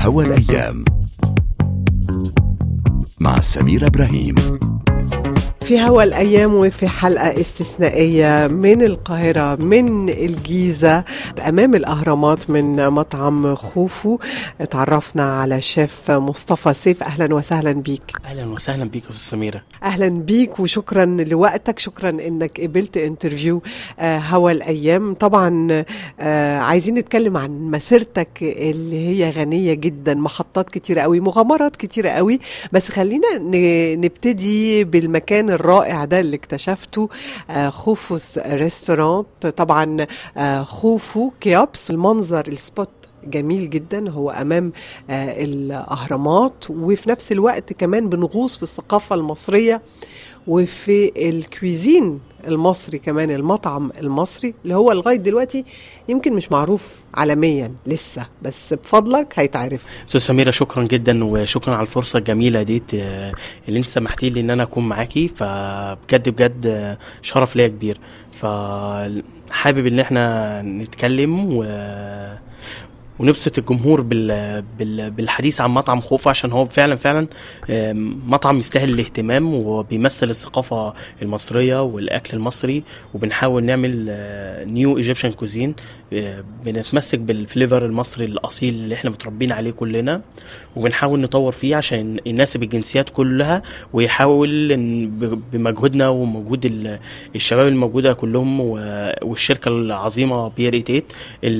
هوا الأيام مع سمير إبراهيم في هوا الأيام وفي حلقة استثنائية من القاهرة من الجيزة أمام الأهرامات من مطعم خوفو تعرفنا على شيف مصطفى سيف أهلا وسهلا بيك اهلا وسهلا بيك يا استاذ سميره أهلا بيك وشكرا لوقتك شكرا إنك قبلت انترفيو آه، هوا الأيام طبعا آه، عايزين نتكلم عن مسيرتك اللي هي غنية جدا محطات كتيرة قوي مغامرات كتيرة قوي بس خلينا ن- نبتدي بالمكان الرائع ده اللي اكتشفته آه، خوفوس ريستورانت طبعا آه، خوفو كيابس المنظر السبوت جميل جدا هو امام آه، الاهرامات وفي نفس الوقت كمان بنغوص في الثقافه المصريه وفي الكويزين المصري كمان المطعم المصري اللي هو لغايه دلوقتي يمكن مش معروف عالميا لسه بس بفضلك هيتعرف استاذ سميره شكرا جدا وشكرا على الفرصه الجميله ديت آه، اللي انت سمحتي لي ان انا اكون معاكي فبجد بجد آه، شرف ليا كبير فحابب ان احنا نتكلم و ونبسط الجمهور بال... بال... بالحديث عن مطعم خوفو عشان هو فعلا فعلا آم، مطعم يستاهل الاهتمام وبيمثل الثقافة المصرية والأكل المصري وبنحاول نعمل نيو ايجيبشن كوزين بنتمسك بالفليفر المصري الأصيل اللي احنا متربيين عليه كلنا وبنحاول نطور فيه عشان يناسب الجنسيات كلها ويحاول إن ب- بمجهودنا ومجهود ال- الشباب الموجودة كلهم و- والشركة العظيمة بيريتيت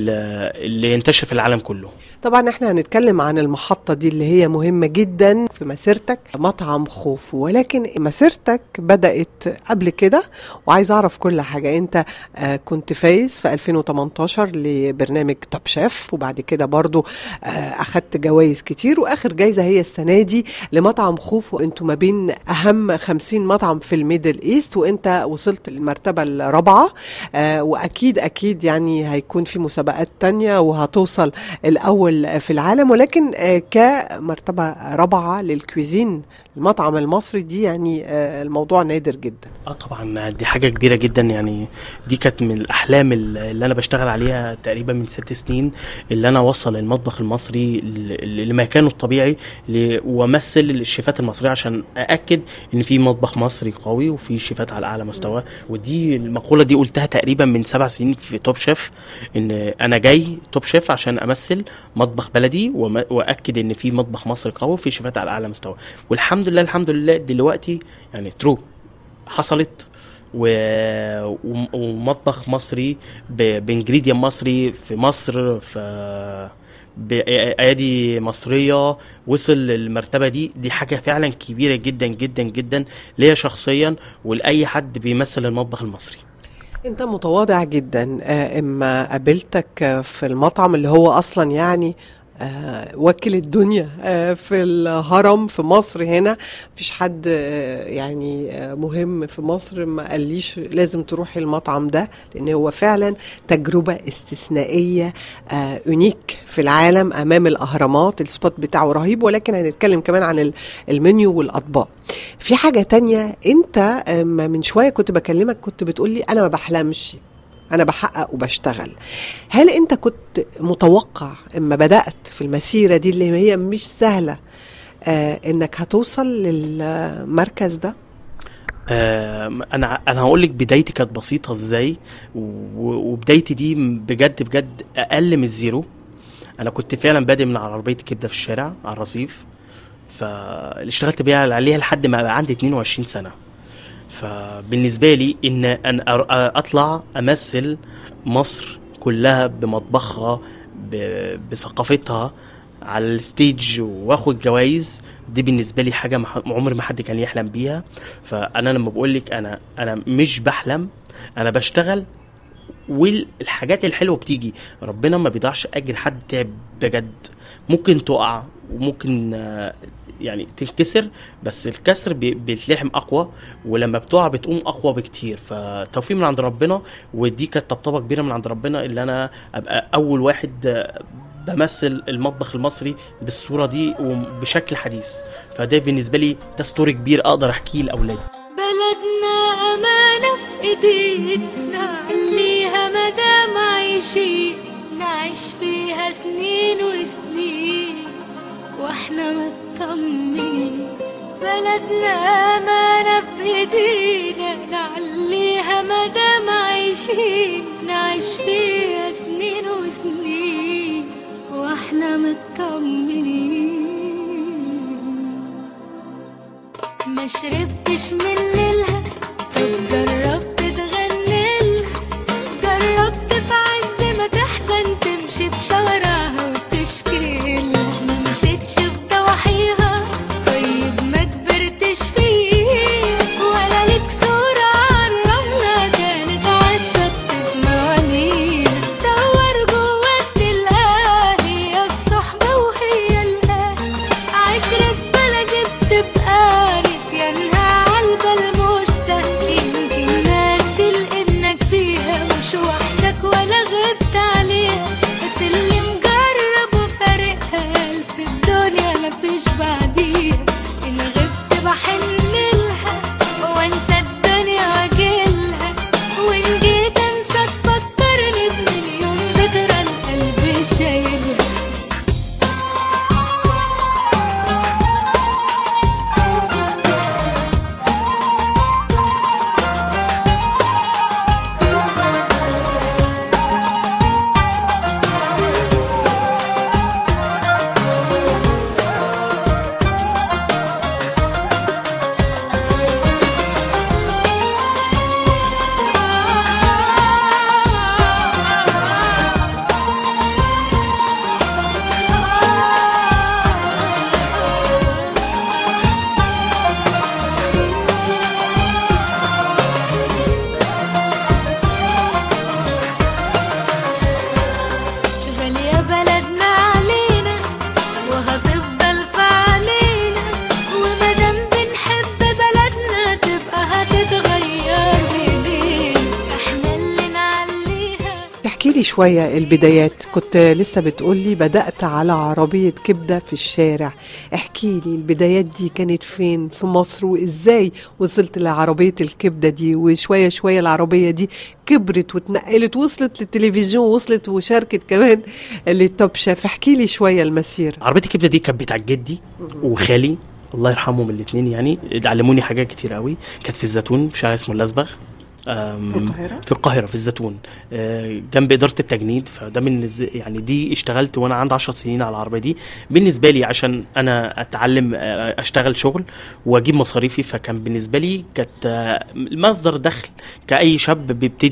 اللي ينتشر في العالم كله طبعا احنا هنتكلم عن المحطة دي اللي هي مهمة جدا في مسيرتك مطعم خوف ولكن مسيرتك بدأت قبل كده وعايز اعرف كل حاجة انت آه، كنت فايز في 2018 لبرنامج توب شيف وبعد كده برضو آه، اخدت جوائز كتير واخر جايزة هي السنة دي لمطعم خوف وانتوا ما بين اهم 50 مطعم في الميدل ايست وانت وصلت للمرتبة الرابعة آه، واكيد اكيد يعني هيكون في مسابقات تانية وهتوصل الاول في العالم ولكن آه، كمرتبه رابعه للكويزين المطعم المصري دي يعني آه، الموضوع نادر جدا اه طبعا دي حاجه كبيره جدا يعني دي كانت من الاحلام اللي انا بشتغل عليها تقريبا من ست سنين اللي انا اوصل المطبخ المصري ل- لمكانه الطبيعي ل- وامثل الشيفات المصريه عشان ااكد ان في مطبخ مصري قوي وفي شيفات على اعلى مستوى ودي المقوله دي قلتها تقريبا من سبع سنين في توب شيف ان انا جاي توب شيف عشان امثل مطبخ بلدي وما- واكد ان في مطبخ مصري قوي وفي شيفات على اعلى مستوى والحمد لله الحمد لله دلوقتي يعني ترو حصلت و... وم- ومطبخ مصري ب... بانجريديان مصري في مصر في بأيادي مصرية وصل للمرتبة دي دي حاجة فعلا كبيرة جدا جدا جدا ليا شخصيا ولأي حد بيمثل المطبخ المصري انت متواضع جدا آه، اما قابلتك آه، في المطعم اللي هو اصلا يعني آه، وكل الدنيا آه، في الهرم في مصر هنا مفيش حد آه، يعني آه، مهم في مصر ما قاليش لازم تروحي المطعم ده لان هو فعلا تجربة استثنائية آه، يونيك في العالم امام الاهرامات السبوت بتاعه رهيب ولكن هنتكلم كمان عن ال- المنيو والاطباق في حاجة تانية انت اما من شوية كنت بكلمك كنت بتقولي انا ما بحلمش انا بحقق وبشتغل هل انت كنت متوقع اما بدأت في المسيرة دي اللي هي مش سهلة آه انك هتوصل للمركز ده آم، انا انا هقول لك بدايتي كانت بسيطه ازاي و- وبدايتي دي بجد بجد اقل من الزيرو انا كنت فعلا بادئ من على عربيه الكبده في الشارع على الرصيف فاللي اشتغلت بيها عليها لحد ما بقى عندي 22 سنه فبالنسبه لي ان ان أر- اطلع امثل مصر كلها بمطبخها ب- بثقافتها على الستيج واخد جوائز دي بالنسبه لي حاجه ما ح- عمر ما حد كان يحلم بيها فانا لما بقول لك انا انا مش بحلم انا بشتغل والحاجات الحلوه بتيجي ربنا ما بيضيعش اجر حد تعب بجد ممكن تقع وممكن آه، يعني تنكسر بس الكسر بي- بيتلحم اقوى ولما بتقع بتقوم اقوى بكتير فتوفيق من عند ربنا ودي كانت طبطبه كبيره من عند ربنا اللي انا ابقى اول واحد آه، بمثل المطبخ المصري بالصوره دي وبشكل حديث فده بالنسبه لي ده ستوري كبير اقدر احكيه لاولادي بلدنا أمانة في إيدينا نعليها مدام عايشين نعيش فيها سنين وسنين واحنا مطمنين بلدنا أمانة في ايدينا نعليها مدام عايشين نعيش فيها سنين وسنين واحنا مطمنين ما شربتش من ليلها طب جربت تغني لها جربت في عز ما تحزن تمشي بشوارعها وتشكي لها ما مشيتش في ضواحيها طيب ما كبرتش فيه ولا ليك صورة عالرملة كانت عالشط بمعانيها دور جواك تلقاها هي الصحبة وهي الأهل عشرة بلدي بتبقى نسيانها عالبال مش سهل يمكن ناسي لإنك فيها مش وحشك ولا غبت عليها بس اللي مجرب وفارقها ألف الدنيا مفيش بعديها إن غبت بحن لها وانسى الدنيا واجيلها وإن جيت انسى تفكرني بمليون ذكرى القلب شايلها غالية بلدنا علينا وهتفضل في علينا ومادام بنحب بلدنا تبقى هتتغير بايدينا احنا اللي نعليها تحكي لي شوية البدايات كنت لسه بتقولي بدأت على عربية كبدة في الشارع احكي لي البدايات دي كانت فين في مصر وازاي وصلت لعربية الكبدة دي وشوية شوية العربية دي كبرت واتنقلت وصلت للتلفزيون وصلت وشاركت كمان للتوب شيف احكي لي شوية المسيرة عربيه الكبده دي كانت بتاعت جدي وخالي الله يرحمهم الاثنين يعني علموني حاجات كتير قوي كانت في الزيتون في شارع اسمه الازبغ أم، في القاهرة؟ في القاهره في الزيتون آه، جنب اداره التجنيد فده من الز- يعني دي اشتغلت وانا عندي 10 سنين على العربيه دي بالنسبه لي عشان انا اتعلم آه، اشتغل شغل واجيب مصاريفي فكان بالنسبه لي كانت آه، مصدر دخل كاي شاب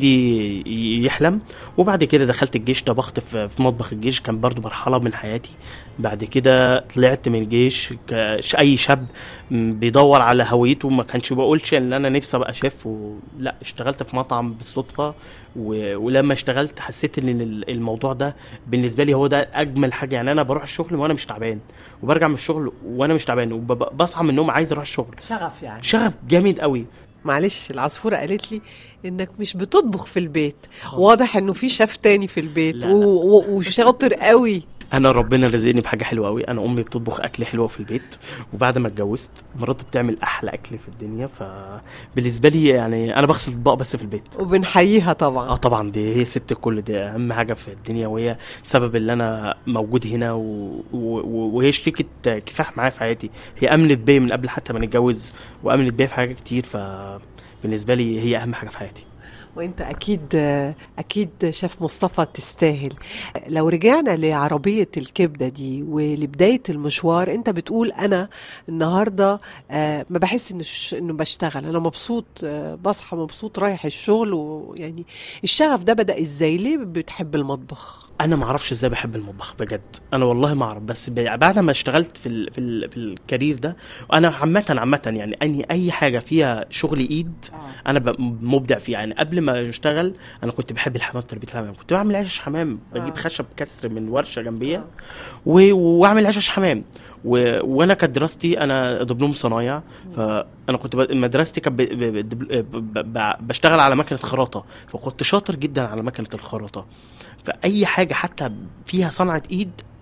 بيبتدي يحلم وبعد كده دخلت الجيش طبخت في في مطبخ الجيش كان برضو مرحله من حياتي بعد كده طلعت من الجيش كش- اي شاب م، بيدور على هويته ما كانش بقولش ان انا نفسي ابقى شيف و... لا اشتغلت في مطعم بالصدفه و... ولما اشتغلت حسيت ان ال- الموضوع ده بالنسبه لي هو ده اجمل حاجه يعني انا بروح الشغل وانا مش تعبان وبرجع من الشغل وانا مش تعبان وبصحى من النوم عايز اروح الشغل شغف يعني شغف جامد قوي معلش العصفورة قالت لي انك مش بتطبخ في البيت واضح انه في شيف تاني في البيت لا، لا. و- و- وشاطر قوي انا ربنا رزقني بحاجه حلوه قوي انا امي بتطبخ اكل حلو في البيت وبعد ما اتجوزت مراتي بتعمل احلى اكل في الدنيا فبالنسبه لي يعني انا بغسل اطباق بس في البيت وبنحييها طبعا اه طبعا دي هي ست الكل دي اهم حاجه في الدنيا وهي سبب اللي انا موجود هنا و... و... وهي شريكه كفاح معايا في حياتي هي امنت بيا من قبل حتى ما نتجوز وامنت بيا في حاجات كتير فبالنسبه لي هي اهم حاجه في حياتي وانت اكيد اكيد شيف مصطفى تستاهل لو رجعنا لعربيه الكبده دي ولبدايه المشوار انت بتقول انا النهارده آه، ما بحس انه ش- انه بشتغل انا مبسوط آه، بصحى مبسوط رايح الشغل ويعني الشغف ده بدا ازاي ليه بتحب المطبخ انا ما اعرفش ازاي بحب المطبخ بجد انا والله ما اعرف بس ب- بعد ما اشتغلت في ال في, ال في الكارير ده انا عامه عامه يعني اني اي حاجه فيها شغل ايد انا ب- مبدع فيها يعني قبل ما اشتغل انا كنت بحب الحمام تربيه الحمام كنت بعمل عيش حمام بجيب آه. خشب كسر من ورشه جنبيه و- واعمل عيش حمام و... وانا كانت دراستي انا دبلوم صنايع فانا كنت ب... مدرستي كانت ب... ب... ب... ب... ب... بشتغل على مكنه خراطه فكنت شاطر جدا على مكنه الخراطه فاي حاجه حتى فيها صنعه ايد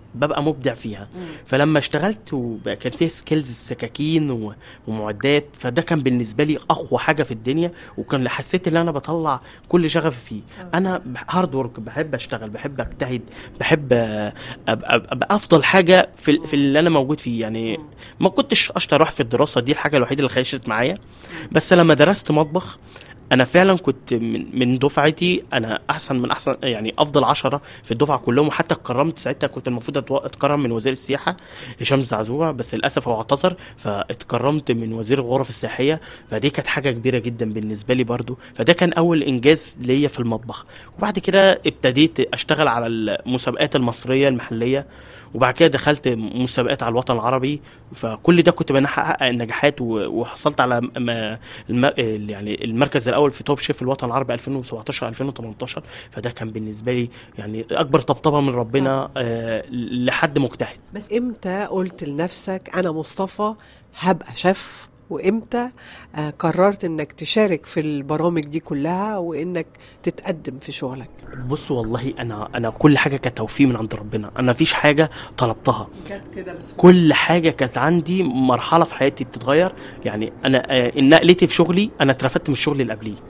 ببقى مبدع فيها فلما اشتغلت وبقى كان فيها سكيلز سكاكين و- ومعدات فده كان بالنسبه لي اقوى حاجه في الدنيا وكان حسيت ان انا بطلع كل شغفي فيه انا هارد ورك بحب اشتغل بحب اجتهد بحب آه، ابقى ابقى افضل حاجه في ال- في اللي انا موجود فيه يعني ما كنتش اشطر اروح في الدراسه دي الحاجه الوحيده اللي خيشت معايا بس لما درست مطبخ انا فعلا كنت من من دفعتي انا احسن من احسن يعني افضل عشرة في الدفعه كلهم وحتى اتكرمت ساعتها كنت المفروض أتو- اتكرم من وزير السياحه هشام زعزوع بس للاسف هو اعتذر فاتكرمت من وزير الغرف السياحيه فدي كانت حاجه كبيره جدا بالنسبه لي برضو فده كان اول انجاز ليا في المطبخ وبعد كده ابتديت اشتغل على المسابقات المصريه المحليه وبعد كده دخلت مسابقات على الوطن العربي فكل ده كنت بحقق النجاحات و- وحصلت على م- م- الم... يعني المركز الاول في توب شيف الوطن العربي 2017 2018 فده كان بالنسبه لي يعني اكبر طبطبه من ربنا آه لحد مجتهد بس امتى قلت لنفسك انا مصطفى هبقى شيف وامتى آه قررت انك تشارك في البرامج دي كلها وانك تتقدم في شغلك بص والله انا انا كل حاجه كانت توفيق من عند ربنا انا مفيش حاجه طلبتها كانت كده بسهوله كل حاجه كانت عندي مرحله في حياتي بتتغير يعني انا آه، نقلتي في شغلي انا اترفدت من الشغل اللي قبليه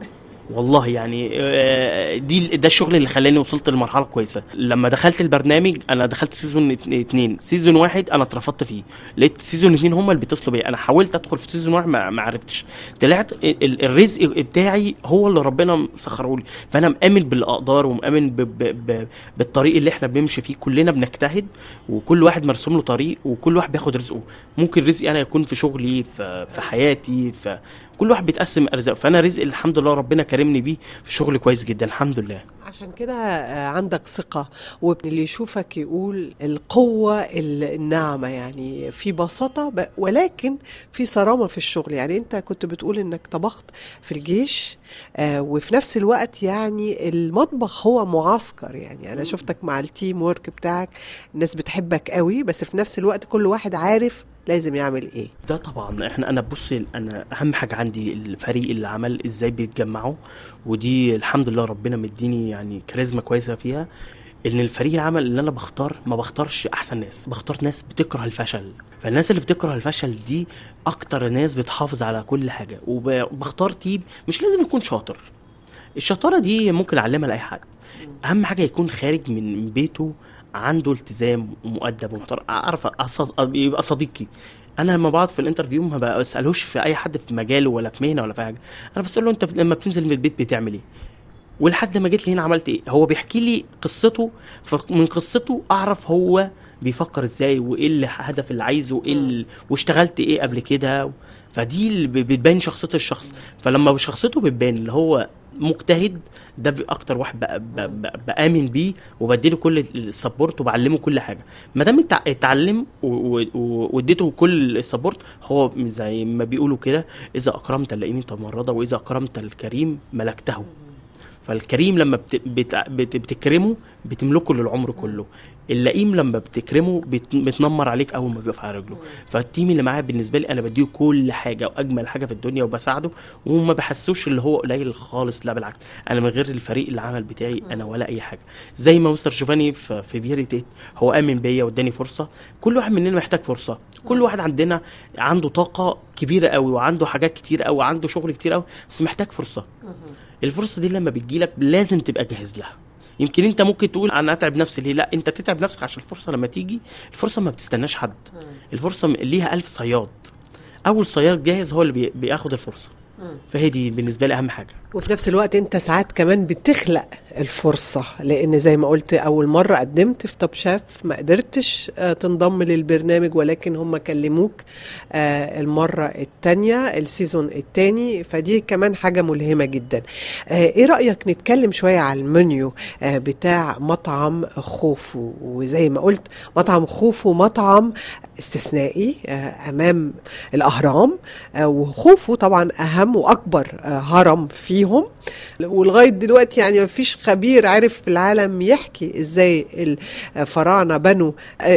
والله يعني آه، دي ده الشغل اللي خلاني وصلت لمرحله كويسه لما دخلت البرنامج انا دخلت سيزون ات- اتنين سيزون واحد انا اترفضت فيه لقيت سيزون اتنين هم اللي بيتصلوا بيا انا حاولت ادخل في سيزون واحد ما ما عرفتش طلعت ال- ال- الرزق بتاعي هو اللي ربنا مسخره لي فانا مآمن بالاقدار ومآمن ب ب ب بالطريق اللي احنا بنمشي فيه كلنا بنجتهد وكل واحد مرسوم له طريق وكل واحد بياخد رزقه ممكن رزقي انا يكون في شغلي في, في حياتي في كل واحد بيتقسم ارزاق فانا رزق الحمد لله ربنا كرمني بيه في شغل كويس جدا الحمد لله عشان كده آه، عندك ثقة وابن اللي يشوفك يقول القوة ال- الناعمة يعني في بساطة ب- ولكن في صرامة في الشغل يعني انت كنت بتقول انك طبخت في الجيش آه وفي نفس الوقت يعني المطبخ هو معسكر يعني انا شفتك مع التيم ورك بتاعك الناس بتحبك قوي بس في نفس الوقت كل واحد عارف لازم يعمل ايه ده طبعا احنا انا بص انا اهم حاجه عندي الفريق اللي عمل ازاي بيتجمعوا ودي الحمد لله ربنا مديني يعني كاريزما كويسه فيها ان الفريق العمل اللي انا بختار ما بختارش احسن ناس بختار ناس بتكره الفشل فالناس اللي بتكره الفشل دي اكتر ناس بتحافظ على كل حاجه وبختار تيم مش لازم يكون شاطر الشطاره دي ممكن اعلمها لاي حد اهم حاجه يكون خارج من بيته عنده التزام ومؤدب ومحترم اعرف أص- يبقى صديقي انا لما بقعد في الانترفيو ما بسالوش في اي حد في مجاله ولا في مهنه ولا في حاجه انا بساله انت لما بتنزل من البيت بتعمل ايه ولحد ما جيت لي هنا عملت ايه هو بيحكي لي قصته فمن قصته اعرف هو بيفكر ازاي وايه الهدف اللي عايزه وايه ال- واشتغلت ايه قبل كده فدي اللي ب- بتبان شخصيه الشخص فلما شخصيته بتبان اللي هو مجتهد ده بي- اكتر واحد بقى بقى بقى بامن بيه وبديله كل السبورت وبعلمه كل حاجه ما دام اتع- اتعلم و- و- و- واديته كل السبورت هو زي ما بيقولوا كده اذا اكرمت اللئيم تمرضه واذا اكرمت الكريم ملكته فالكريم لما بت... بت... بت... بتكرمه بتملكه للعمر كله اللئيم لما بتكرمه بت... بتنمر عليك اول ما بيقف على رجله فالتيم اللي معايا بالنسبه لي انا بديه كل حاجه واجمل حاجه في الدنيا وبساعده وما بحسوش اللي هو قليل خالص لا بالعكس انا من غير الفريق العمل بتاعي انا ولا اي حاجه زي ما مستر شوفاني في, في بيري تيت هو امن بيا واداني فرصه كل واحد مننا محتاج فرصه كل واحد عندنا عنده طاقه كبيره قوي وعنده حاجات كتير قوي وعنده شغل كتير قوي بس محتاج فرصه الفرصه دي لما بتجيلك لازم تبقى جاهز لها يمكن انت ممكن تقول انا اتعب نفسي ليه لا انت تتعب نفسك عشان الفرصه لما تيجي الفرصه ما بتستناش حد الفرصه م- ليها ألف صياد اول صياد جاهز هو اللي بي- بياخد الفرصه فهي دي بالنسبه لي اهم حاجه وفي نفس الوقت انت ساعات كمان بتخلق الفرصة لان زي ما قلت اول مرة قدمت في توب شاف ما قدرتش آه، تنضم للبرنامج ولكن هم كلموك آه، المرة التانية السيزون التاني فدي كمان حاجة ملهمة جدا آه، ايه رأيك نتكلم شوية على المنيو آه، بتاع مطعم خوفو وزي ما قلت مطعم خوفو مطعم استثنائي آه، امام الاهرام آه، وخوفو طبعا اهم واكبر آه، هرم فيهم ولغايه دلوقتي يعني ما فيش خبير عارف في العالم يحكي ازاي الفراعنه بنوا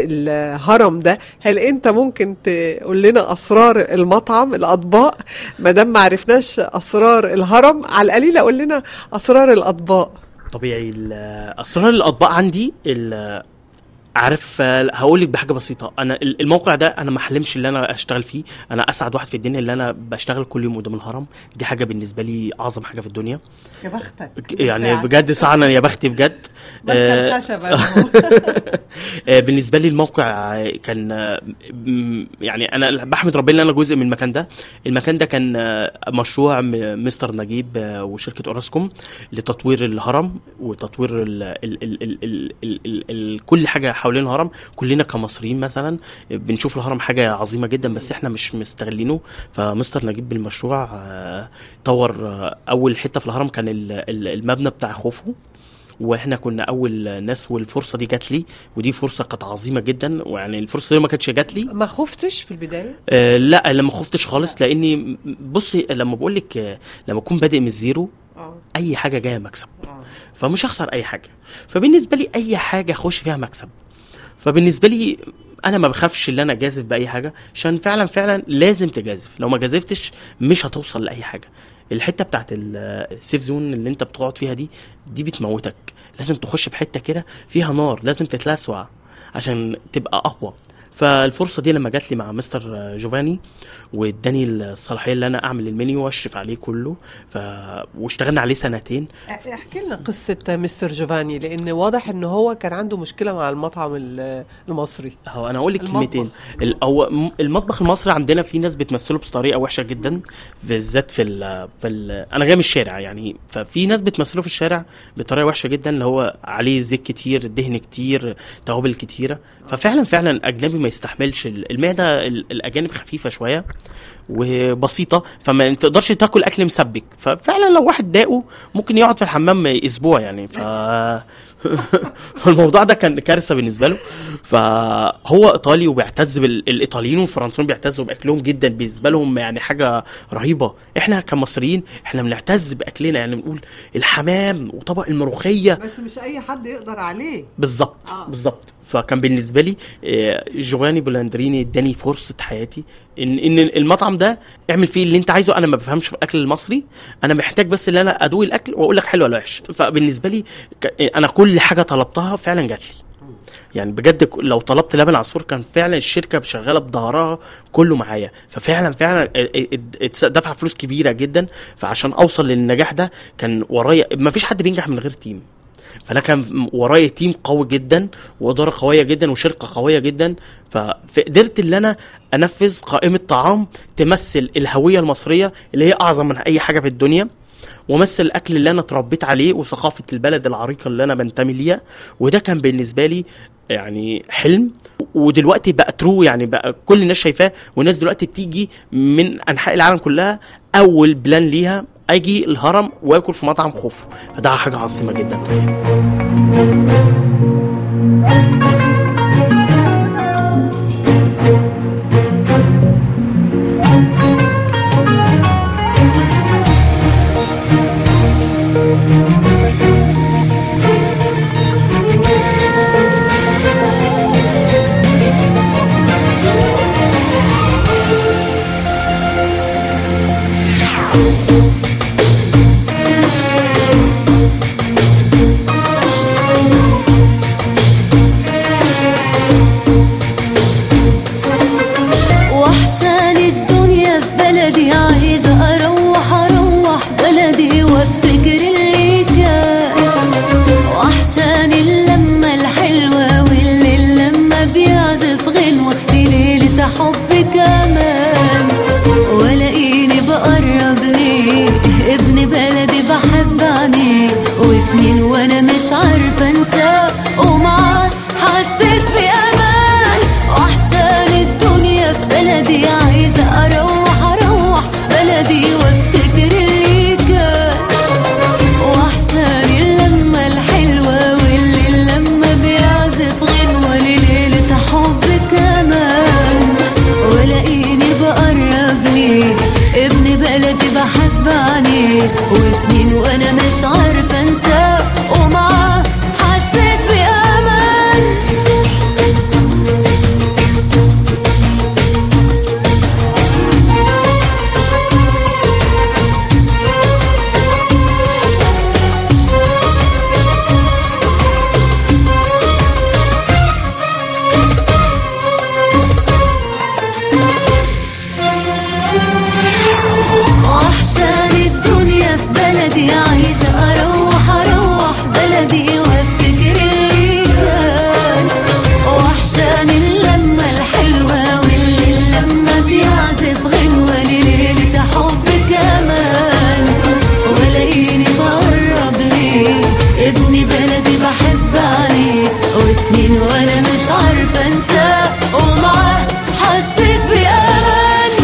الهرم ده هل انت ممكن تقول لنا اسرار المطعم الاطباق ما دام ما عرفناش اسرار الهرم على القليله قول لنا اسرار الاطباق طبيعي ال- اسرار الاطباق عندي ال- عارف آه، هقول لك بحاجه بسيطه انا ال- الموقع ده انا ما احلمش ان انا اشتغل فيه انا اسعد واحد في الدنيا اللي انا بشتغل كل يوم قدام الهرم دي حاجه بالنسبه لي اعظم حاجه في الدنيا يا بختك يعني بجد سعنا يا بختي بجد ماسكه آه، الخشب آه، بالنسبه لي الموقع آه، كان آه، م- يعني انا بحمد ربنا ان انا جزء من المكان ده المكان ده كان آه، مشروع م- مستر نجيب آه، وشركه اوراسكوم لتطوير الهرم وتطوير ال ال ال ال ال ال ال ال كل حاجه حوالين الهرم كلنا كمصريين مثلا بنشوف الهرم حاجه عظيمه جدا بس احنا مش مستغلينه فمستر نجيب بالمشروع آه، طور آه، اول حته في الهرم كان ال- ال- المبنى بتاع خوفو واحنا كنا اول ناس والفرصه دي جات لي ودي فرصه كانت عظيمه جدا ويعني الفرصه دي ما كانتش جات لي ما خفتش في البدايه آه لا لما خفتش خالص لاني بصي لما بقول لك آه، لما اكون بادئ من الزيرو اه اي حاجه جايه مكسب اه فمش هخسر اي حاجه فبالنسبه لي اي حاجه اخش فيها مكسب فبالنسبه لي انا ما بخافش ان انا اجازف باي حاجه عشان فعلا فعلا لازم تجازف لو ما جازفتش مش هتوصل لاي حاجه الحته بتاعت ال- السيف زون اللي انت بتقعد فيها دي دي بتموتك لازم تخش في حته كده فيها نار لازم تتلسع عشان تبقى اقوى فالفرصه دي لما جات لي مع مستر جوفاني واداني الصلاحيه اللي انا اعمل المنيو واشرف عليه كله ف... واشتغلنا عليه سنتين احكي لنا قصه مستر جوفاني لان واضح ان هو كان عنده مشكله مع المطعم ال- المصري هو انا اقول لك المطبخ. كلمتين ال- هو م- المطبخ المصري عندنا في ناس بتمثله بطريقه وحشه جدا بالذات في ال في ال انا جاي من الشارع يعني ففي ناس بتمثله في الشارع بطريقه وحشه جدا اللي هو عليه زيت كتير دهن كتير توابل كتيره ففعلا فعلا اجنبي ما يستحملش ال- المعده ال- الاجانب خفيفه شويه وبسيطه فما تقدرش تاكل اكل مسبك ففعلا لو واحد داقه ممكن يقعد في الحمام اسبوع يعني ف فالموضوع ده كان كارثه بالنسبه له فهو ايطالي وبيعتز بال- الايطاليين والفرنسيين بيعتزوا باكلهم جدا بالنسبه لهم يعني حاجه رهيبه احنا كمصريين احنا بنعتز باكلنا يعني بنقول الحمام وطبق الملوخيه بس مش اي حد يقدر عليه بالظبط آه. بالظبط فكان بالنسبه لي آه، جواني بولاندريني اداني فرصه حياتي ان ان المطعم ده اعمل فيه اللي انت عايزه انا ما بفهمش في الاكل المصري انا محتاج بس ان انا ادوق الاكل واقول لك حلو ولا وحش فبالنسبه لي ك- انا كل حاجه طلبتها فعلا جات لي يعني بجد ك- لو طلبت لبن عصفور كان فعلا الشركه شغاله بظهرها كله معايا ففعلا فعلا ا- ا- ات- دفع فلوس كبيره جدا فعشان اوصل للنجاح ده كان ورايا ما فيش حد بينجح من غير تيم فانا كان ورايا تيم قوي جدا واداره قويه جدا وشركه قويه جدا ف- فقدرت ان انا انفذ قائمه طعام تمثل الهويه المصريه اللي هي اعظم من اي حاجه في الدنيا وامثل الاكل اللي انا اتربيت عليه وثقافه البلد العريقه اللي انا بنتمي ليها وده كان بالنسبه لي يعني حلم ودلوقتي بقى ترو يعني بقى كل الناس شايفاه والناس دلوقتي بتيجي من انحاء العالم كلها اول بلان ليها اجي الهرم واكل في مطعم خوفو فده حاجه عظيمه جدا سنين وانا مش عارفه انساه ومعاه حسيت بامان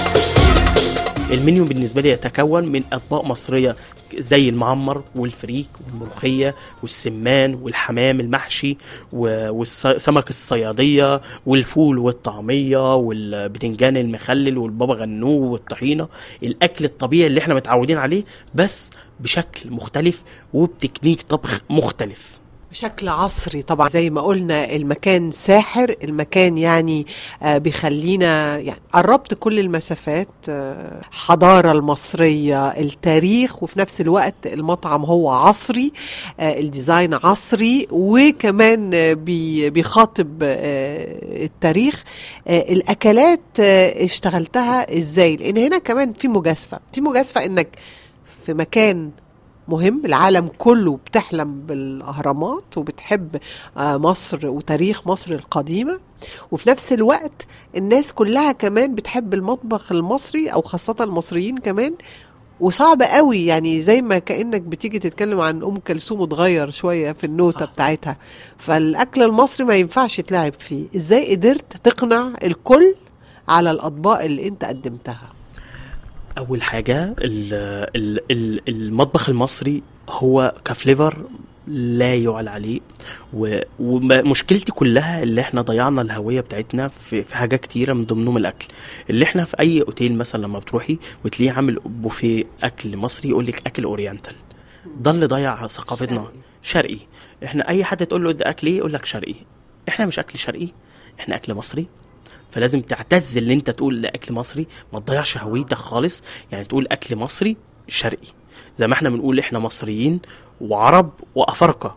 المنيو بالنسبه لي يتكون من اطباق مصريه زي المعمر والفريك والملوخيه والسمان والحمام المحشي و- والسمك الصياديه والفول والطعميه والبتنجان المخلل والبابا غنوج والطحينه الاكل الطبيعي اللي احنا متعودين عليه بس بشكل مختلف وبتكنيك طبخ مختلف بشكل عصري طبعا زي ما قلنا المكان ساحر المكان يعني آه، بيخلينا يعني قربت كل المسافات آه، حضارة المصرية التاريخ وفي نفس الوقت المطعم هو عصري آه، الديزاين عصري وكمان آه، بي- بيخاطب آه، التاريخ آه، الأكلات آه، اشتغلتها ازاي لأن هنا كمان في مجازفة في مجازفة انك في مكان مهم العالم كله بتحلم بالأهرامات وبتحب آه، مصر وتاريخ مصر القديمة وفي نفس الوقت الناس كلها كمان بتحب المطبخ المصري أو خاصة المصريين كمان وصعب قوي يعني زي ما كأنك بتيجي تتكلم عن أم كلثوم وتغير شوية في النوتة صح. بتاعتها فالأكل المصري ما ينفعش تلعب فيه إزاي قدرت تقنع الكل على الأطباق اللي أنت قدمتها اول حاجه ال ال ال المطبخ المصري هو كفليفر لا يعلى عليه و- ومشكلتي كلها اللي احنا ضيعنا الهويه بتاعتنا في, في حاجات كتيره من ضمنهم الاكل اللي احنا في اي اوتيل مثلا لما بتروحي وتلاقيه عامل بوفيه اكل مصري يقول لك اكل اورينتال ده اللي ضيع ثقافتنا شرقي احنا اي حد تقول له ده اكل ايه يقول لك شرقي احنا مش اكل شرقي احنا اكل مصري فلازم تعتز ان انت تقول ده اكل مصري ما تضيعش هويتك خالص يعني تقول اكل مصري شرقي زي ما احنا بنقول احنا مصريين وعرب وافارقه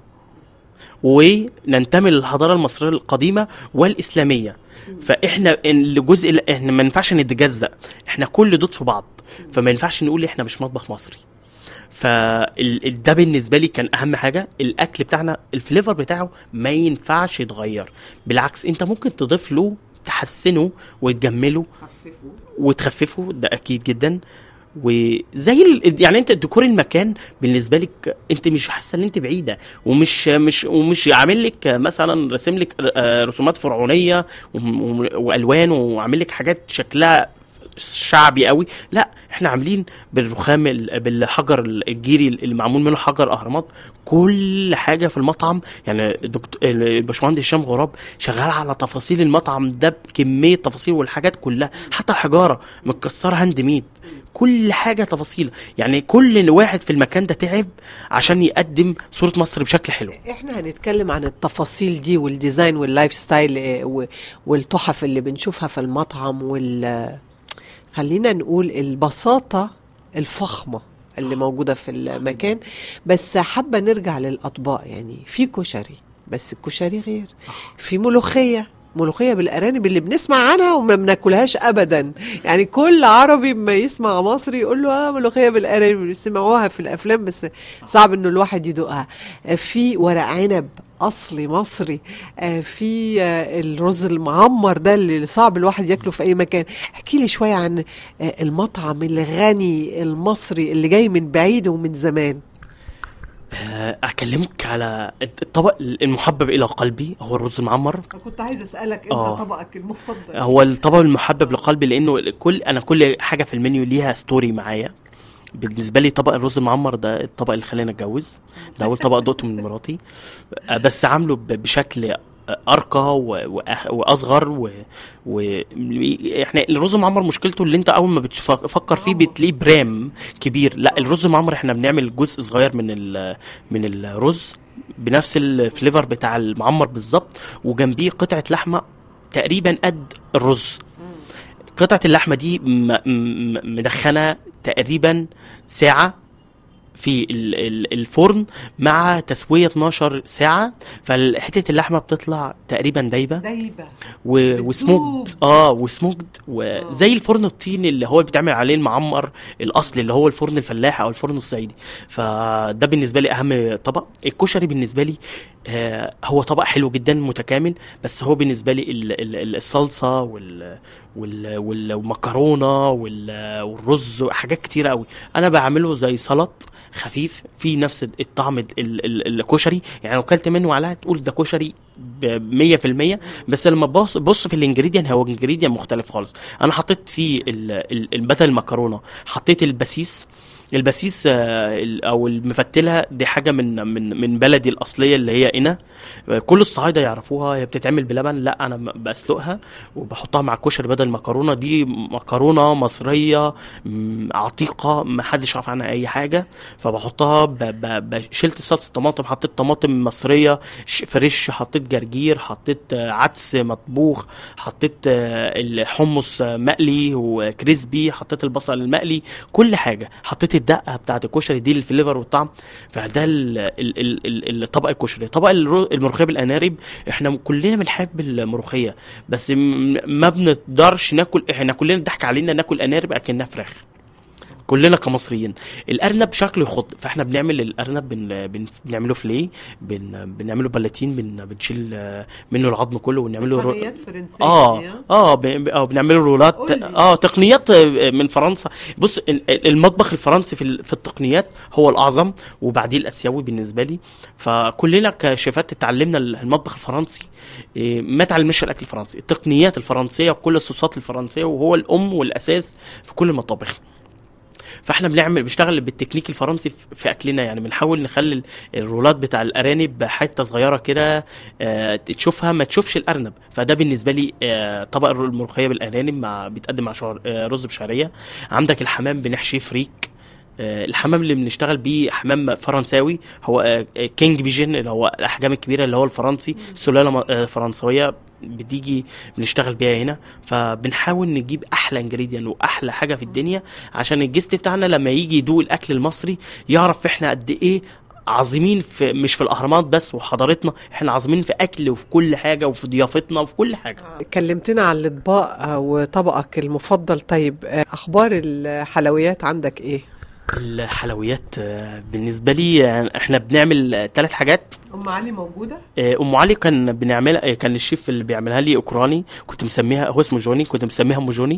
وننتمي للحضاره المصريه القديمه والاسلاميه فاحنا الجزء اللي احنا ما ينفعش نتجزأ احنا كل دول في بعض فما ينفعش نقول احنا مش مطبخ مصري فده بالنسبه لي كان اهم حاجه الاكل بتاعنا الفليفر بتاعه ما ينفعش يتغير بالعكس انت ممكن تضيف له تحسنه وتجمله وتخففه ده اكيد جدا وزي ال... يعني انت ديكور المكان بالنسبه لك انت مش حاسه ان انت بعيده ومش مش ومش عامل لك مثلا راسم لك آه، رسومات فرعونيه وم- وم- والوان وعامل لك حاجات شكلها شعبي قوي لا احنا عاملين بالرخام ال- بالحجر الجيري اللي معمول منه حجر اهرامات كل حاجه في المطعم يعني الدكتور الباشمهندس هشام غراب شغال على تفاصيل المطعم ده بكميه تفاصيل والحاجات كلها حتى الحجاره متكسره هاند ميد كل حاجه تفاصيل يعني كل واحد في المكان ده تعب عشان يقدم صوره مصر بشكل حلو احنا هنتكلم عن التفاصيل دي والديزاين واللايف ستايل آه، و- والتحف اللي بنشوفها في المطعم وال خلينا نقول البساطة الفخمة اللي موجودة في المكان بس حابة نرجع للأطباق يعني في كشري بس الكشري غير في ملوخية ملوخية بالأرانب اللي بنسمع عنها وما بناكلهاش أبدا يعني كل عربي ما يسمع مصري يقول له اه ملوخية بالأرانب بيسمعوها في الأفلام بس صعب إنه الواحد يدوقها آه، في ورق عنب أصلي مصري آه، في آه، الرز المعمر ده اللي صعب الواحد ياكله في أي مكان احكي لي شوية عن آه، المطعم الغني المصري اللي جاي من بعيد ومن زمان آه، اكلمك على الطبق المحبب الى قلبي هو الرز المعمر كنت عايز أسألك أنت آه. طبقك المفضل هو الطبق المحبب لقلبي لانه كل انا كل حاجه في المنيو ليها ستوري معايا بالنسبه لي طبق الرز المعمر ده الطبق اللي خلاني اتجوز ده اول طبق دقته من مراتي آه، بس عامله ب- بشكل ارقى و- وأح- واصغر و... و... احنا الرز المعمر مشكلته اللي انت اول ما بتفكر فيه بتلاقيه برام كبير لا الرز المعمر احنا بنعمل جزء صغير من ال... من الرز بنفس الفليفر بتاع المعمر بالظبط وجنبيه قطعه لحمه تقريبا قد الرز قطعه اللحمه دي م... م... مدخنه تقريبا ساعه في ال- ال- الفرن مع تسويه 12 ساعه فحته اللحمه بتطلع تقريبا دايبه دايبة و... بتدوب. وسموكد اه وسموكد وزي الفرن الطيني اللي هو بيتعمل عليه المعمر الاصلي اللي هو الفرن الفلاحي او الفرن الصعيدي فده بالنسبه لي اهم طبق الكشري بالنسبه لي آه هو طبق حلو جدا متكامل بس هو بالنسبه لي ال- ال- ال- الصلصه وال وال وال- والمكرونه وال- والرز حاجات كتيره قوي انا بعمله زي سلط خفيف في نفس الطعم ال- ال- الكشري يعني لو اكلت منه عليها تقول ده كشري ب 100% بس لما تبص بص في الانجريديان هو انجريديان مختلف خالص انا حطيت فيه ال- ال- ال- بدل المكرونه حطيت البسيس البسيس آه، ال- او المفتله دي حاجه من من من بلدي الاصليه اللي هي قنا آه، كل الصعايده يعرفوها هي بتتعمل بلبن لا انا م- بسلقها وبحطها مع الكشري بدل المكرونه دي مكرونه مصريه م، عتيقه ما حدش يعرف عنها اي حاجه فبحطها ب... ب... ب... شلت صلصه طماطم حطيت طماطم مصريه ش- فريش حطيت جرجير حطيت آه، عدس مطبوخ حطيت آه، الحمص آه، مقلي وكريسبي حطيت البصل المقلي كل حاجه حطيت الدقه بتاعت الكشري دي الفليفر والطعم فده ال- ال- ال- ال- ال- طبق الكشري طبق الرو- الملوخيه بالانارب احنا كلنا بنحب الملوخيه بس م- ما بنقدرش ناكل احنا كلنا ضحك علينا ناكل انارب اكنها فراخ كلنا كمصريين الارنب شكله يخض فاحنا بنعمل الارنب بن... بن... بنعمله فليه بن... بنعمله بلاتين بن... بنشيل آه، منه العظم كله ونعمله رو... تقنيات فرنسية اه دي، ها؟ اه ب- ب- اه بنعمله رولات قولي. اه تقنيات آه، من فرنسا بص ال- ال- المطبخ الفرنسي في ال- في التقنيات هو الاعظم وبعديه الاسيوي بالنسبه لي فكلنا كشيفات اتعلمنا المطبخ الفرنسي إيه، ما اتعلمناش الاكل الفرنسي التقنيات الفرنسيه وكل الصوصات الفرنسيه وهو الام والاساس في كل المطابخ فاحنا بنعمل بنشتغل بالتكنيك الفرنسي في- في اكلنا يعني بنحاول نخلي ال- الرولات بتاع الارانب حته صغيره كده آه، تشوفها ما تشوفش الارنب فده بالنسبه لي آه، طبق الر- الملوخيه بالارانب مع بيتقدم مع شعر آه، رز بشعريه عندك الحمام بنحشيه فريك آه، الحمام اللي بنشتغل بيه حمام فرنساوي هو آه، آه، كينج بيجن اللي هو الاحجام الكبيره اللي هو الفرنسي سلاله م- آه، فرنسويه بتيجي بنشتغل بيها هنا فبنحاول نجيب احلى انجريديان واحلى حاجه في الدنيا عشان الجست بتاعنا لما يجي يدوق الاكل المصري يعرف احنا قد ايه عظيمين في مش في الاهرامات بس وحضارتنا احنا عظيمين في اكل وفي كل حاجه وفي ضيافتنا وفي كل حاجه كلمتنا عن الاطباق آه، وطبقك المفضل طيب آه، اخبار الحلويات عندك ايه الحلويات آه، بالنسبه لي آه، احنا بنعمل ثلاث حاجات ام علي موجوده آه، ام علي كان بنعملها آه، كان الشيف اللي بيعملها لي اوكراني كنت مسميها هو اسمه جوني كنت مسميها ام جوني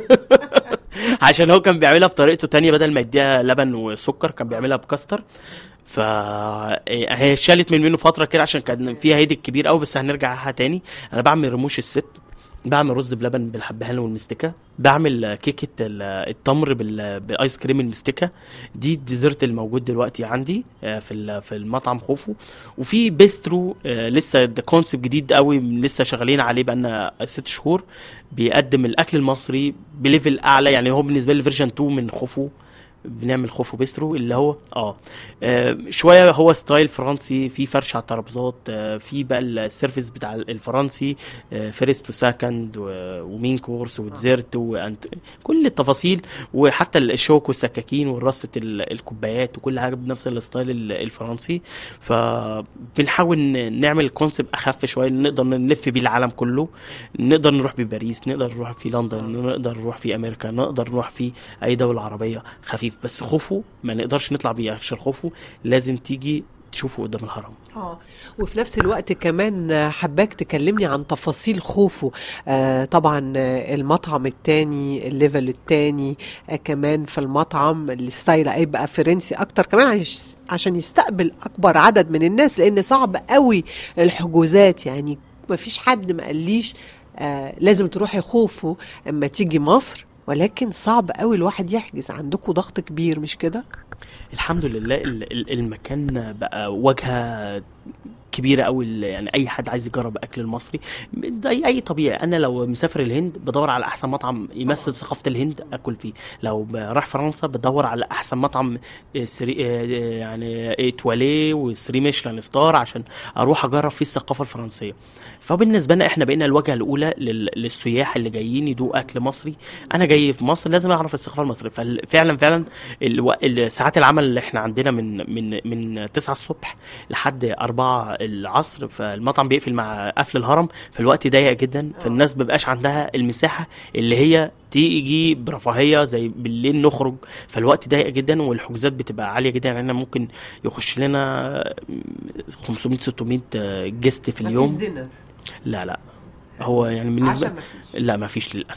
عشان هو كان بيعملها بطريقته تانية بدل ما يديها لبن وسكر كان بيعملها بكاستر ف آه، هي شالت من منه فتره كده عشان كان فيها هيدك كبير قوي بس هنرجع لها تاني انا بعمل رموش الست بعمل رز بلبن بالحبهان والمستكه بعمل كيكه ال- التمر بال- بالايس كريم المستكه دي الديزرت اللي موجود دلوقتي عندي آه، في ال- في المطعم خوفو وفي بيسترو آه، لسه ده كونسيبت جديد قوي لسه شغالين عليه بقالنا ست شهور بيقدم الاكل المصري بليفل اعلى يعني هو بالنسبه لي فيرجن 2 من خوفو بنعمل خوفو بيسترو اللي هو اه, آه شويه هو ستايل فرنسي في فرش على الترابيزات آه في بقى السيرفيس بتاع الفرنسي آه فيرست وسكند و- ومين كورس وديزرت وأنت كل التفاصيل وحتى الشوك والسكاكين ورصه ال- الكوبايات وكل حاجه بنفس الستايل ال- الفرنسي فبنحاول ن- نعمل كونسيبت اخف شويه نقدر نلف بيه العالم كله نقدر نروح بباريس نقدر نروح في لندن نقدر نروح في امريكا نقدر نروح في اي دوله عربيه خفيف بس خوفه ما نقدرش نطلع بيه عشان خوفه لازم تيجي تشوفه قدام الهرم اه وفي نفس الوقت كمان آه، حباك تكلمني عن تفاصيل خوفه آه طبعا آه، المطعم التاني الليفل التاني آه كمان في المطعم الستايل هيبقى فرنسي اكتر كمان عش- عشان يستقبل اكبر عدد من الناس لان صعب قوي الحجوزات يعني ما فيش حد ما قاليش آه لازم تروحي خوفه اما تيجي مصر ولكن صعب قوي الواحد يحجز عندكم ضغط كبير مش كده الحمد لله ال- ال- المكان بقى واجهه كبيره قوي يعني اي حد عايز يجرب اكل المصري ده اي أي طبيعي انا لو مسافر الهند بدور على احسن مطعم يمثل ثقافه الهند اكل فيه لو ب- رايح فرنسا بدور على احسن مطعم آه، سري آه، يعني ايتواليه وثري ميشلان ستار عشان اروح اجرب فيه الثقافه الفرنسيه فبالنسبه لنا احنا بقينا الواجهه الاولى لل- للسياح اللي جايين يدوقوا اكل مصري انا جاي في مصر لازم اعرف الثقافه المصريه ففعلا فعلا الو... ال- ساعات العمل اللي احنا عندنا من من من 9 الصبح لحد 4 العصر فالمطعم بيقفل مع قفل الهرم فالوقت ضيق جدا فالناس مبقاش عندها المساحه اللي هي تيجي برفاهيه زي بالليل نخرج فالوقت ضيق جدا والحجوزات بتبقى عاليه جدا يعني ممكن يخش لنا 500 600 جست في اليوم لا لا هو يعني بالنسبه لا ما فيش للاسف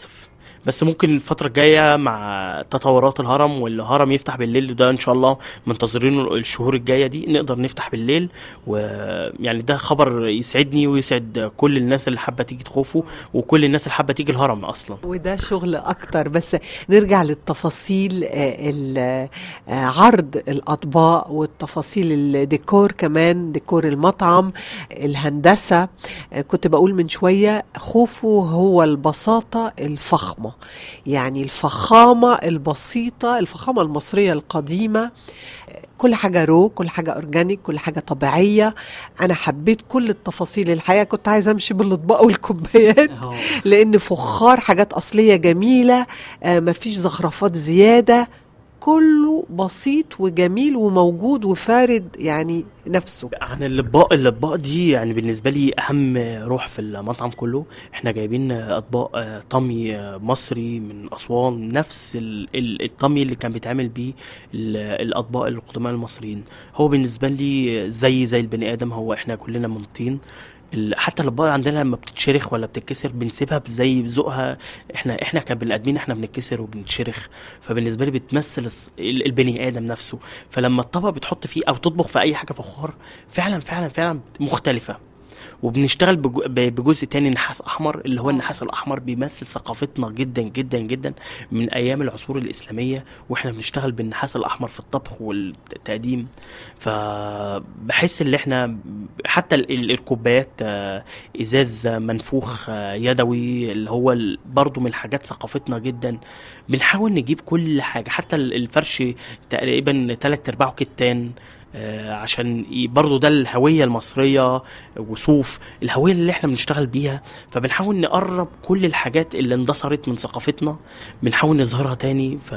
بس ممكن الفترة الجاية مع تطورات الهرم والهرم يفتح بالليل وده ان شاء الله منتظرينه الشهور الجاية دي نقدر نفتح بالليل ويعني ده خبر يسعدني ويسعد كل الناس اللي حابة تيجي تخوفه وكل الناس اللي حابة تيجي الهرم اصلا وده شغل اكتر بس نرجع للتفاصيل آه، ال- آه، عرض الاطباق والتفاصيل الديكور كمان ديكور المطعم الهندسه آه، كنت بقول من شويه خوفه هو البساطه الفخمه يعني الفخامه البسيطه الفخامه المصريه القديمه كل حاجة رو كل حاجة أورجانيك كل حاجة طبيعية أنا حبيت كل التفاصيل الحقيقة كنت عايزة أمشي بالأطباق والكوبايات لان فخار حاجات اصليه جميله آه مفيش زخرفات زياده كله بسيط وجميل وموجود وفارد يعني نفسه عن الاطباق الاطباق دي يعني بالنسبه لي اهم روح في المطعم كله احنا جايبين اطباق آه، طمي آه، مصري من اسوان نفس ال- ال- الطمي اللي كان بيتعمل بيه ال- الاطباق القدماء المصريين هو بالنسبه لي زي زي البني ادم هو احنا كلنا من طين ال- حتى الاطباق عندنا لما بتتشرخ ولا بتتكسر بنسيبها زي ذوقها احنا احنا كبني ادمين احنا بنتكسر وبنتشرخ فبالنسبه لي بتمثل الص- ال- البني ادم نفسه فلما الطبق بتحط فيه او تطبخ في اي حاجه فخار فعلا فعلا فعلا مختلفه وبنشتغل بجو- ب- بجزء تاني نحاس احمر اللي هو النحاس الاحمر بيمثل ثقافتنا جدا جدا جدا من ايام العصور الاسلاميه واحنا بنشتغل بالنحاس الاحمر في الطبخ والتقديم فبحس ان احنا حتى ال- ال- الكوبايات آه، ازاز منفوخ آه، يدوي اللي هو ال- برضو من حاجات ثقافتنا جدا بنحاول نجيب كل حاجه حتى ال- الفرش تقريبا تلات ارباعه كتان آه، عشان ي- برضو ده الهوية المصرية وصوف الهوية اللي احنا بنشتغل بيها فبنحاول نقرب كل الحاجات اللي اندثرت من ثقافتنا بنحاول نظهرها تاني ف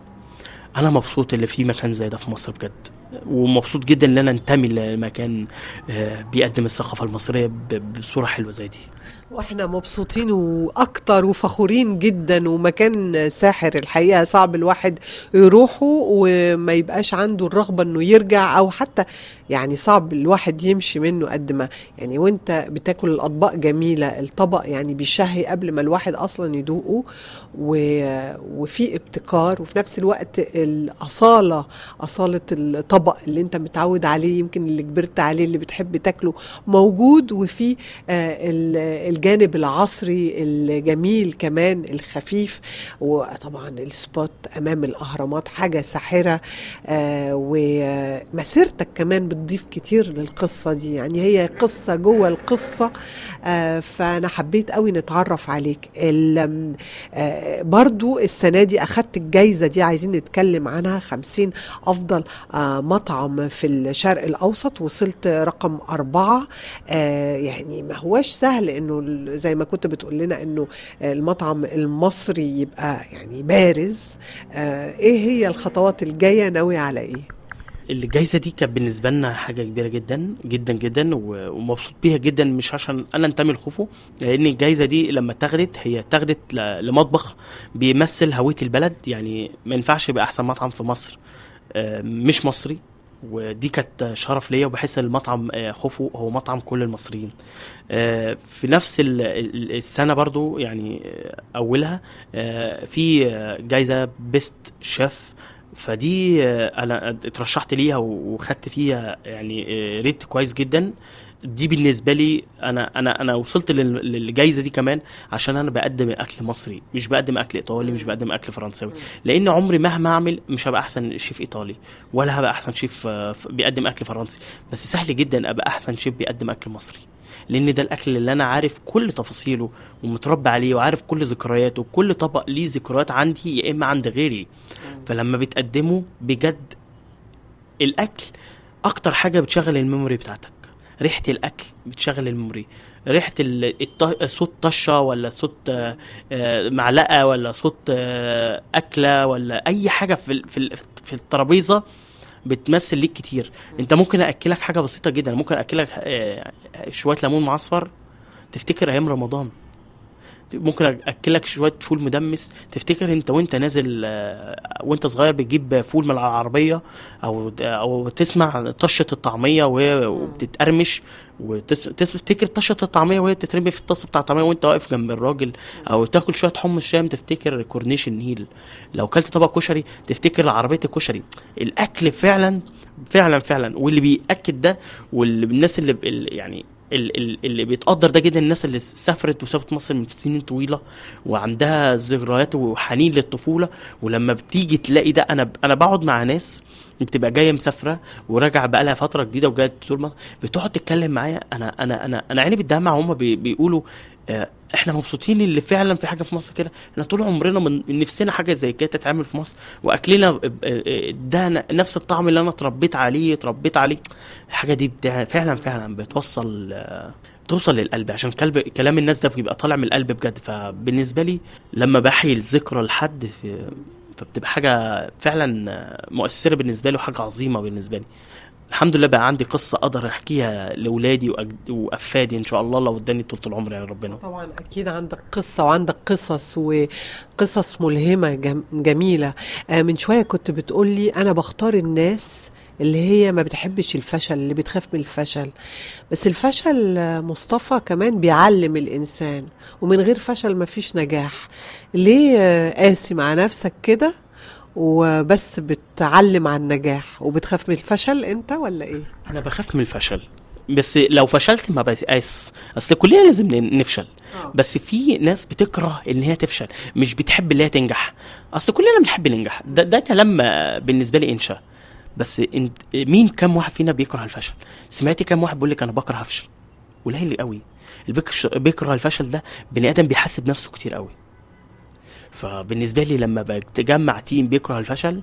انا مبسوط اللي في مكان زي ده في مصر بجد ومبسوط جدا ان انا انتمي لمكان آه، بيقدم الثقافة المصرية ب- بصورة حلوة زي دي واحنا مبسوطين واكتر وفخورين جدا ومكان ساحر الحقيقه صعب الواحد يروحه وما يبقاش عنده الرغبه انه يرجع او حتى يعني صعب الواحد يمشي منه قد ما يعني وانت بتاكل الاطباق جميله الطبق يعني بيشهي قبل ما الواحد اصلا يدوقه و... وفي ابتكار وفي نفس الوقت الاصاله اصاله الطبق اللي انت متعود عليه يمكن اللي كبرت عليه اللي بتحب تاكله موجود وفي آه، ال- الجانب العصري الجميل كمان الخفيف وطبعا السبوت امام الاهرامات حاجه ساحره آه، ومسيرتك كمان بتضيف كتير للقصه دي يعني هي قصه جوه القصه آه، فانا حبيت قوي نتعرف عليك ال- آه، برضو السنه دي اخدت الجايزه دي عايزين نتكلم عنها 50 افضل آه، مطعم في الشرق الاوسط وصلت رقم أربعة آه، يعني ما هواش سهل انه ال- زي ما كنت بتقول لنا انه المطعم المصري يبقى يعني بارز آه، ايه هي الخطوات الجايه ناوي على ايه الجايزة دي كانت بالنسبة لنا حاجة كبيرة جدا جدا جدا و- ومبسوط بيها جدا مش عشان أنا أنتمي لخوفو لأن الجايزة دي لما اتاخدت هي اتاخدت ل- لمطبخ بيمثل هوية البلد يعني ما ينفعش يبقى أحسن مطعم في مصر آه، مش مصري ودي كانت شرف ليا وبحس ان المطعم آه، خوفو هو مطعم كل المصريين آه، في نفس ال- ال- السنه برضو يعني آه، اولها آه، في آه، جايزه بيست شيف فدي آه، انا اترشحت ليها و- وخدت فيها يعني آه، ريت كويس جدا دي بالنسبه لي انا انا انا وصلت لل- للجائزه دي كمان عشان انا بقدم اكل مصري مش بقدم اكل ايطالي مش بقدم اكل فرنساوي لان عمري مهما اعمل مش هبقى احسن شيف ايطالي ولا هبقى احسن شيف آه، ف- بيقدم اكل فرنسي بس سهل جدا ابقى احسن شيف بيقدم اكل مصري لان ده الاكل اللي انا عارف كل تفاصيله ومتربى عليه وعارف كل ذكرياته وكل طبق ليه ذكريات عندي يا اما عند غيري فلما بتقدمه بجد الاكل اكتر حاجه بتشغل الميموري بتاعتك ريحه الاكل بتشغل الميموري ريحه ال- الط- صوت طشه ولا صوت آه، آه، معلقه ولا صوت آه، اكله ولا اي حاجه في ال- في ال- في الترابيزه بتمثل ليك كتير انت ممكن اكلك حاجه بسيطه جدا ممكن اكلك آه، شويه ليمون معصفر تفتكر ايام رمضان ممكن اكلك شويه فول مدمس تفتكر انت وانت نازل آه، وانت صغير بتجيب فول من العربيه او او تسمع طشه الطعميه وهي بتتقرمش وتفتكر طشه الطعميه وهي بتترمي في الطاسه بتاع الطعميه وانت واقف جنب الراجل او تاكل شويه حمص شام تفتكر كورنيش النيل لو كلت طبق كشري تفتكر عربيه الكشري الاكل فعلا فعلا فعلا واللي بياكد ده والناس اللي اللي يعني ال- ال- اللي بيتقدر ده جدا الناس اللي سافرت وسابت مصر من سنين طويله وعندها ذكريات وحنين للطفوله ولما بتيجي تلاقي ده انا انا بقعد مع ناس بتبقى جايه مسافره وراجعه بقى لها فتره جديده وجايه تزور مصر بتقعد تتكلم معايا انا انا انا انا عيني بتدمع هم بي بيقولوا آه، احنا مبسوطين اللي فعلا في حاجه في مصر كده احنا طول عمرنا من من نفسنا حاجه زي كده تتعمل في مصر واكلنا ب- ب- ده ن- نفس الطعم اللي انا اتربيت عليه اتربيت عليه الحاجه دي بتاع فعلا فعلا بتوصل آه، بتوصل للقلب عشان كلب كلام الناس ده بيبقى طالع من القلب بجد فبالنسبه لي لما بحيي الذكرى لحد في فبتبقى حاجه فعلا آه، مؤثره بالنسبه لي وحاجه عظيمه بالنسبه لي الحمد لله بقى عندي قصه اقدر احكيها لاولادي وأجد- وافادي ان شاء الله لو اداني طول العمر يعني ربنا طبعا اكيد عندك قصه وعندك قصص وقصص ملهمه جم- جميله آه، من شويه كنت بتقولي انا بختار الناس اللي هي ما بتحبش الفشل اللي بتخاف من الفشل بس الفشل آه، مصطفى كمان بيعلم الانسان ومن غير فشل ما فيش نجاح ليه آه، قاسي مع نفسك كده وبس بتعلم عن النجاح وبتخاف من الفشل انت ولا ايه انا بخاف من الفشل بس لو فشلت ما بيأس اصل كلنا لازم ن- نفشل بس في ناس بتكره ان هي تفشل مش بتحب ان هي تنجح اصل كلنا بنحب ننجح ده ده كلام آه، بالنسبه لي انشا بس انت مين كم واحد فينا بيكره الفشل سمعتي كم واحد بيقول لك انا بكره افشل قليل قوي اللي بيكش- بيكره الفشل ده بني ادم بيحاسب نفسه كتير قوي فبالنسبه لي لما بتجمع تيم بيكره الفشل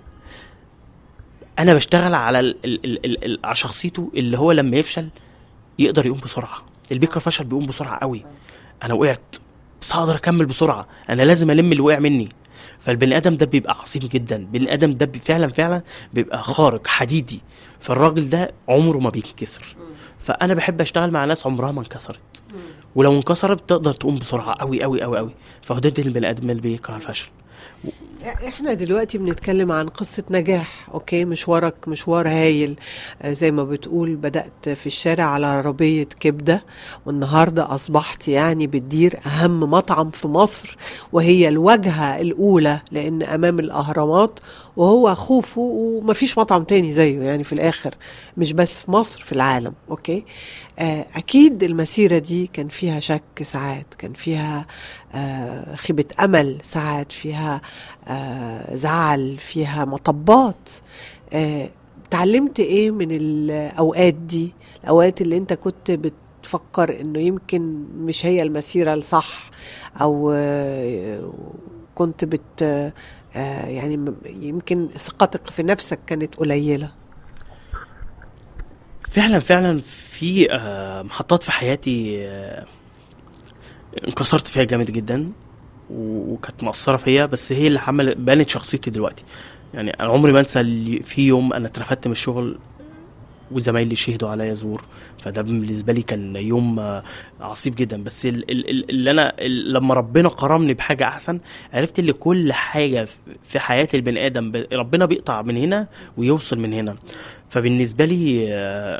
انا بشتغل على ال ال ال ال ال على شخصيته اللي هو لما يفشل يقدر يقوم بسرعه اللي بيكره فشل بيقوم بسرعه قوي انا وقعت بس هقدر اكمل بسرعه انا لازم الم اللي وقع مني فالبني ادم ده بيبقى عظيم جدا البني ادم ده بي- فعلا فعلا بيبقى خارق حديدي فالراجل ده عمره ما بينكسر فانا بحب اشتغل مع ناس عمرها ما انكسرت ولو انكسرت تقدر تقوم بسرعه قوي قوي قوي قوي فهو ده البني ادم اللي بيكره الفشل احنا دلوقتي بنتكلم عن قصة نجاح اوكي مشوارك مشوار هايل آه، زي ما بتقول بدأت في الشارع على عربية كبدة والنهاردة أصبحت يعني بتدير أهم مطعم في مصر وهي الواجهة الأولى لأن أمام الأهرامات وهو خوفه ومفيش مطعم تاني زيه يعني في الآخر مش بس في مصر في العالم أوكي آه، أكيد المسيرة دي كان فيها شك ساعات كان فيها آه، خيبة أمل ساعات فيها آه، زعل فيها مطبات آه، تعلمت ايه من الاوقات دي الاوقات اللي انت كنت بتفكر انه يمكن مش هي المسيرة الصح او آه، كنت بت آه، يعني م- يمكن ثقتك في نفسك كانت قليلة فعلا فعلا في آه، محطات في حياتي آه، انكسرت فيها جامد جدا و- وكانت مأثرة فيا بس هي اللي عمل بانت شخصيتي دلوقتي يعني انا عمري ما انسى اللي- في يوم انا اترفدت من الشغل وزمايلي شهدوا عليا زور فده بالنسبه لي كان يوم آه، عصيب جدا بس ال- ال- ال- اللي انا ال- لما ربنا كرمني بحاجه احسن عرفت ان كل حاجه في حياه البني ادم ب- ربنا بيقطع من هنا ويوصل من هنا فبالنسبه لي آه،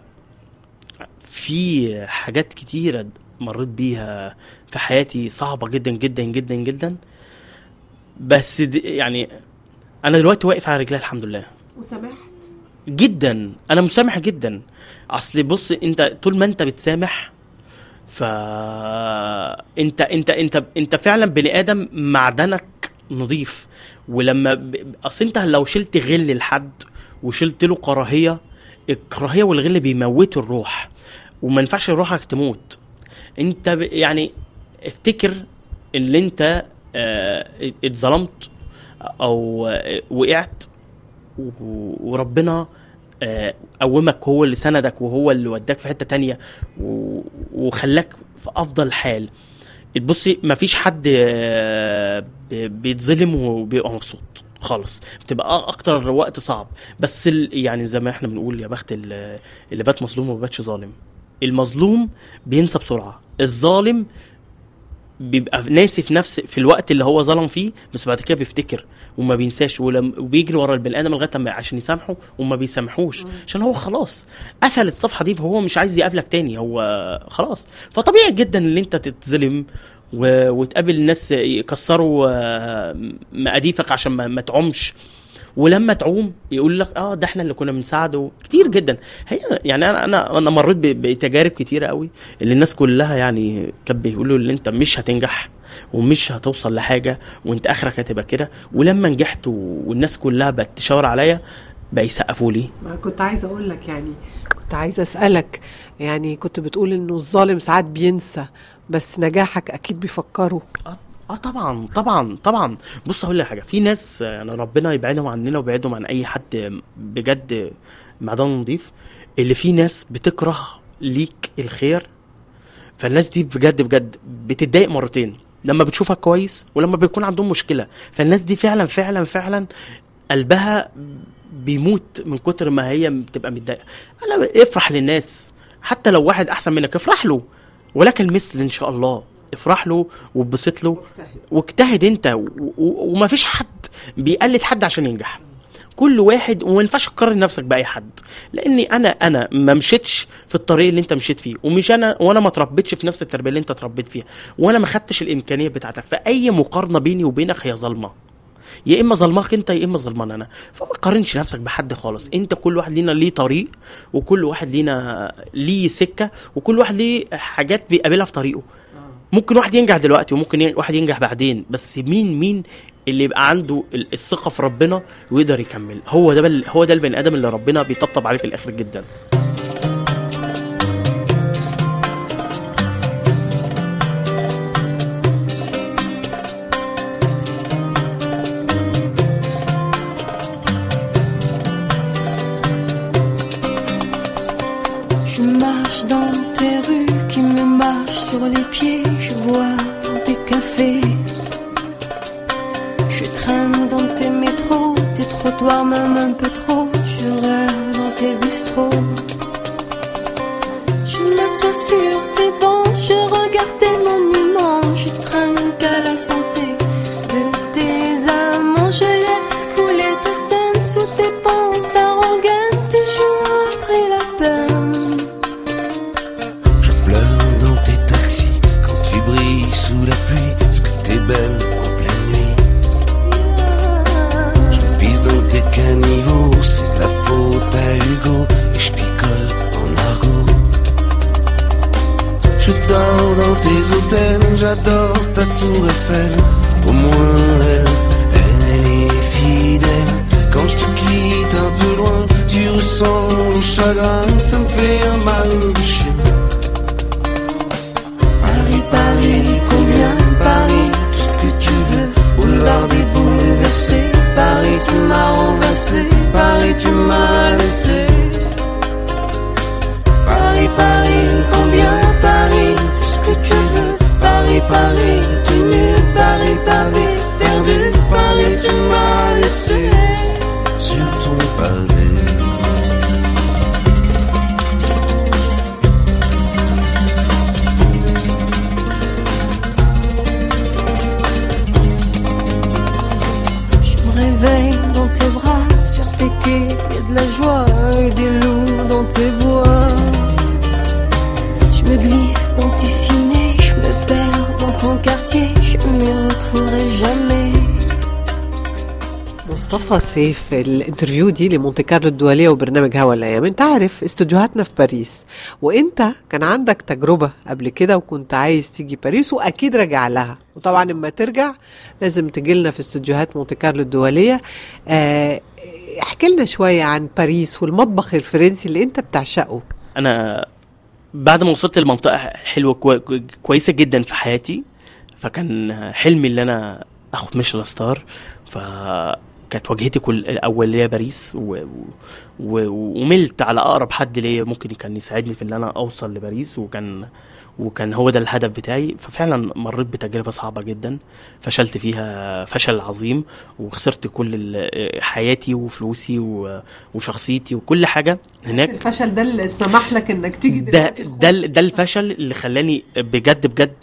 في حاجات كتيرة مريت بيها في حياتي صعبة جدا جدا جدا جدا بس د- يعني أنا دلوقتي واقف على رجلي الحمد لله وسمحت جدا أنا مسامح جدا أصل بص أنت طول ما أنت بتسامح ف انت انت انت انت فعلا بني ادم معدنك نظيف ولما ب... اصل انت لو شلت غل لحد وشلت له كراهيه الكراهيه والغل بيموتوا الروح وما ينفعش روحك تموت انت ب... يعني افتكر اللي انت اه اتظلمت او آه، وقعت و- وربنا آه، قومك هو اللي سندك وهو اللي وداك في حته تانية و- وخلاك في افضل حال بصي مفيش حد آه، ب- بيتظلم وبيبقى مبسوط خالص بتبقى أ- اكتر وقت صعب بس ال- يعني زي ما احنا بنقول يا بخت ال- اللي بات مظلوم وما باتش ظالم المظلوم بينسى بسرعه الظالم بيبقى ناسي في نفس في الوقت اللي هو ظلم فيه بس بعد كده بيفتكر وما بينساش ولم وبيجري ورا البني ادم لغايه ما عشان يسامحه وما بيسامحوش عشان هو خلاص قفل الصفحه دي فهو مش عايز يقابلك تاني هو خلاص فطبيعي جدا ان انت تتظلم و... وتقابل ناس يكسروا آه، مقاديفك عشان ما, ما تعومش ولما تعوم يقول لك اه ده احنا اللي كنا بنساعده كتير جدا هي يعني انا انا انا مريت ب- بتجارب كتيره قوي اللي الناس كلها يعني كانت بيقولوا ان انت مش هتنجح ومش هتوصل لحاجه وانت اخرك هتبقى كده ولما نجحت و- والناس كلها بقت تشاور عليا بقى يسقفوا لي ما كنت عايزه اقول لك يعني كنت عايزه اسالك يعني كنت بتقول انه الظالم ساعات بينسى بس نجاحك اكيد بيفكروا اه اه طبعا طبعا طبعا بص هقول لك حاجه في ناس آه، يعني ربنا يبعدهم عننا ويبعدهم عن اي حد بجد معدن نضيف اللي في ناس بتكره ليك الخير فالناس دي بجد بجد بتتضايق مرتين لما بتشوفك كويس ولما بيكون عندهم مشكله فالناس دي فعلا فعلا فعلا قلبها بيموت من كتر ما هي بتبقى متضايقه انا افرح للناس حتى لو واحد احسن منك افرح له ولك المثل ان شاء الله افرح له واتبسط له واجتهد انت و- و- وما فيش حد بيقلد حد عشان ينجح كل واحد وما ينفعش تقارن نفسك باي حد لاني انا انا ما مشيتش في الطريق اللي انت مشيت فيه ومش انا وانا ما تربيتش في نفس التربيه اللي انت اتربيت فيها وانا ما خدتش الامكانيه بتاعتك فاي مقارنه بيني وبينك هي ظلمه يا اما ظلمك انت يا اما ظلمان انا فما تقارنش نفسك بحد خالص انت كل واحد لينا ليه طريق وكل واحد لينا ليه سكه وكل واحد ليه حاجات بيقابلها في طريقه ممكن واحد ينجح دلوقتي وممكن ين- واحد ينجح بعدين بس مين مين اللي يبقى عنده ال- الثقه في ربنا ويقدر يكمل هو ده بل هو ده البني ادم اللي ربنا بيطبطب عليه في الاخر جدا Je marche dans tes rues qui me marchent sur les pieds. Je bois dans tes cafés. Je traîne dans tes métros, tes trottoirs même un peu trop. Je rêve dans tes bistrots. Je m'assois sur tes bancs, je regarde tes monuments. Je trinque à la santé de tes amants. Je laisse couler ta scène sous tes pentes arrogantes. Toujours après la peine. Je pleure dans tes taxis quand tu brilles sous la pluie. Est-ce que t'es belle en pleine nuit Je pisse dans tes caniveaux, c'est de la faute à Hugo. Et je picole en argot. Je dors dans tes hôtels, j'adore ta tour Eiffel. Au moins elle, elle est fidèle. Quand je te quitte un peu loin, tu ressens le chagrin, ça me fait un mal de chien. Paris, Paris, combien Paris, tout ce que tu veux. Boulevard des bouleversés, Paris, tu m'as renversé, Paris, tu m'as laissé. Paris, Paris, combien Paris, tout ce que tu veux. Paris, Paris, tu nu, Paris, Paris, perdu, Paris, tu m'as laissé. Sur ton pavé. Je me réveille dans tes bras, sur tes quais, y a de la joie et des loups dans tes bois. Je me glisse dans tes cinés, je me perds dans ton quartier, je m'y retrouverai jamais. مصطفى سيف الانترفيو دي لمونتي كارلو الدولية وبرنامج هوا الأيام انت عارف استوديوهاتنا في باريس وانت كان عندك تجربة قبل كده وكنت عايز تيجي باريس واكيد راجع لها وطبعا لما ترجع لازم تجي لنا في استوديوهات مونتي كارلو الدولية آه، احكي لنا شوية عن باريس والمطبخ الفرنسي اللي انت بتعشقه انا بعد ما وصلت لمنطقه حلوه كوي... كويسه جدا في حياتي فكان حلمي ان انا اخد ميشلان ستار فكانت واجهتي كل الاول ليا باريس و... و... وملت على اقرب حد ليا ممكن كان يساعدني في ان انا اوصل لباريس وكان وكان هو ده الهدف بتاعي ففعلا مريت بتجربه صعبه جدا فشلت فيها فشل عظيم وخسرت كل ال- حياتي وفلوسي و- وشخصيتي وكل حاجه هناك الفشل ده اللي سمح لك انك تيجي ده ده ال- ده الفشل اللي خلاني بجد بجد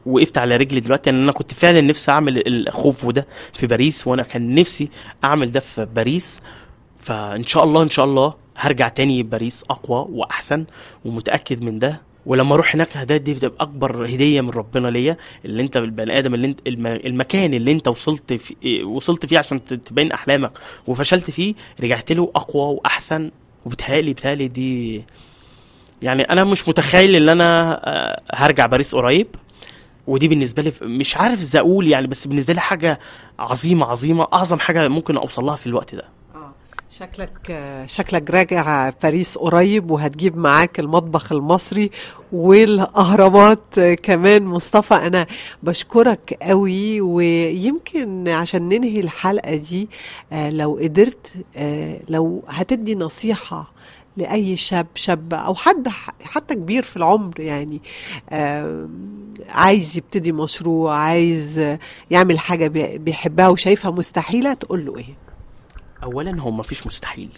وقفت على رجلي دلوقتي ان انا كنت فعلا نفسي اعمل الخوف ده في باريس وانا كان نفسي اعمل ده في باريس فان شاء الله ان شاء الله هرجع تاني باريس اقوى واحسن ومتاكد من ده ولما اروح هناك هدايا دي بتبقى اكبر هديه من ربنا ليا اللي انت البني ادم اللي انت الم- المكان اللي انت وصلت في وصلت فيه عشان ت- تبين احلامك وفشلت فيه رجعت له اقوى واحسن وبتهيألي بتهيألي دي يعني انا مش متخيل ان انا آه، هرجع باريس قريب ودي بالنسبه لي مش عارف ازاي اقول يعني بس بالنسبه لي حاجه عظيمه عظيمه اعظم حاجه ممكن اوصل لها في الوقت ده آه، شكلك آه، شكلك راجع باريس قريب وهتجيب معاك المطبخ المصري والاهرامات آه، كمان مصطفى انا بشكرك قوي ويمكن عشان ننهي الحلقه دي آه، لو قدرت آه، لو هتدي نصيحه لاي شاب شاب او حد حتى كبير في العمر يعني آه، عايز يبتدي مشروع عايز آه، يعمل حاجه بي- بيحبها وشايفها مستحيله تقول له ايه اولا هو مفيش مستحيل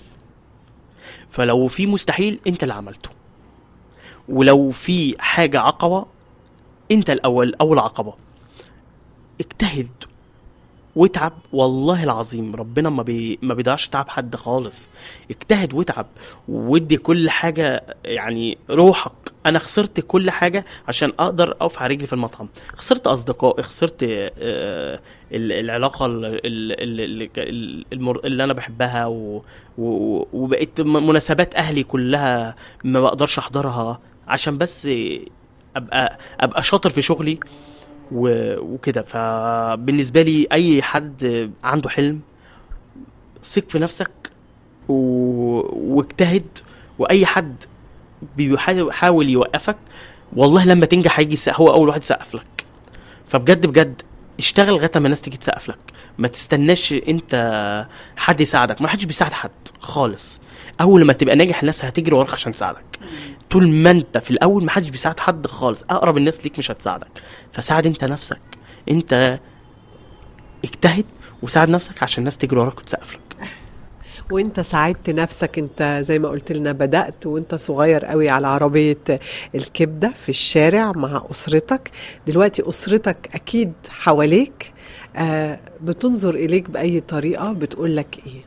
فلو في مستحيل انت اللي عملته ولو في حاجه عقبه انت الاول اول عقبه اجتهد واتعب والله العظيم ربنا ما بي ما بيضيعش تعب حد خالص اجتهد واتعب وادي كل حاجه يعني روحك انا خسرت كل حاجه عشان اقدر اقف على رجلي في المطعم خسرت اصدقائي خسرت آه، ال- العلاقه ال- ال- ال- ال- المر- اللي انا بحبها و- و- وبقيت م- مناسبات اهلي كلها ما بقدرش احضرها عشان بس ابقى ابقى شاطر في شغلي و- وكده فبالنسبه لي اي حد عنده حلم ثق في نفسك و... واجتهد واي حد بيحاول يوقفك والله لما تنجح هيجي يسقف- هو اول واحد يسقف لك فبجد بجد اشتغل لغايه ما الناس تيجي تسقف لك ما تستناش انت حد يساعدك ما حدش بيساعد حد خالص اول ما تبقى ناجح الناس هتجري وراك عشان تساعدك طول ما انت في الاول ما حدش بيساعد حد خالص اقرب الناس ليك مش هتساعدك فساعد انت نفسك انت اجتهد وساعد نفسك عشان الناس تجري وراك وتسقف لك وانت ساعدت نفسك انت زي ما قلت لنا بدأت وانت صغير قوي على عربية الكبدة في الشارع مع أسرتك دلوقتي أسرتك أكيد حواليك آه بتنظر إليك بأي طريقة بتقول لك إيه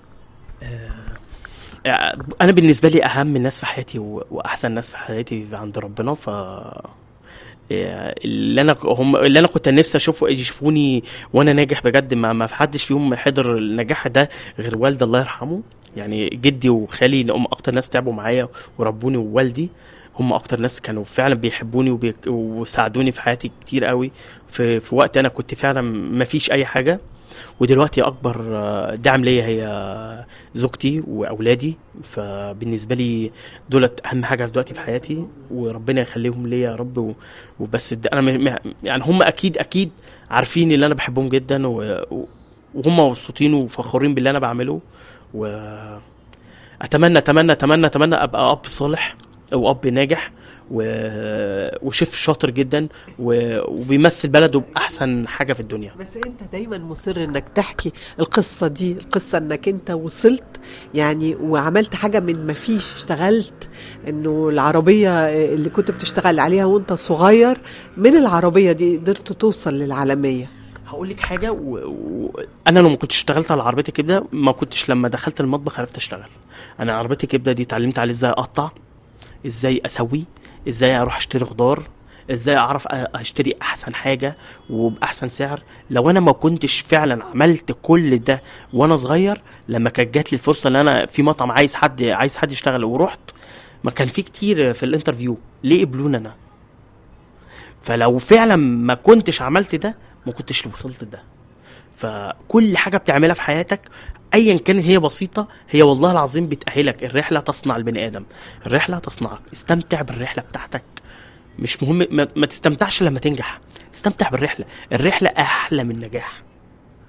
يعني انا بالنسبه لي اهم الناس في حياتي و- واحسن ناس في حياتي عند ربنا ف إيه، اللي انا هم اللي انا كنت نفسي اشوفه يشوفوني وانا ناجح بجد ما ما في حدش فيهم حضر النجاح ده غير والدي الله يرحمه يعني جدي وخالي اللي هم اكتر ناس تعبوا معايا وربوني ووالدي هم اكتر ناس كانوا فعلا بيحبوني وبيك وساعدوني في حياتي كتير قوي في في وقت انا كنت فعلا ما فيش اي حاجه ودلوقتي اكبر آه، دعم ليا هي زوجتي واولادي فبالنسبه لي دولت اهم حاجه دلوقتي في حياتي وربنا يخليهم ليا يا رب و- وبس د- انا م- م- يعني هم اكيد اكيد عارفين ان انا بحبهم جدا و- و- وهم مبسوطين وفخورين باللي انا بعمله واتمنى اتمنى اتمنى اتمنى ابقى اب صالح او اب ناجح و... وشيف شاطر جدا و... وبيمثل بلده باحسن حاجه في الدنيا بس انت دايما مصر انك تحكي القصة دي القصة انك انت وصلت يعني وعملت حاجة من ما فيش اشتغلت انه العربية اللي كنت بتشتغل عليها وانت صغير من العربية دي قدرت توصل للعالمية هقول لك حاجه و... و... انا لو ما كنتش اشتغلت على عربيه الكبده ما كنتش لما دخلت المطبخ عرفت اشتغل انا عربيه الكبده دي اتعلمت عليه ازاي اقطع ازاي اسوي ازاي اروح اشتري خضار ازاي اعرف أ- اشتري احسن حاجه وباحسن سعر لو انا ما كنتش فعلا عملت كل ده وانا صغير لما كانت جات لي الفرصه ان انا في مطعم عايز حد عايز حد يشتغل ورحت ما كان في كتير في الانترفيو ليه قبلوني انا فلو فعلا ما كنتش عملت ده ما كنتش وصلت ده فكل حاجه بتعملها في حياتك ايا كانت هي بسيطه هي والله العظيم بتاهلك الرحله تصنع البني ادم الرحله تصنعك استمتع بالرحله بتاعتك مش مهم ما, ما تستمتعش لما تنجح استمتع بالرحله الرحله احلى من النجاح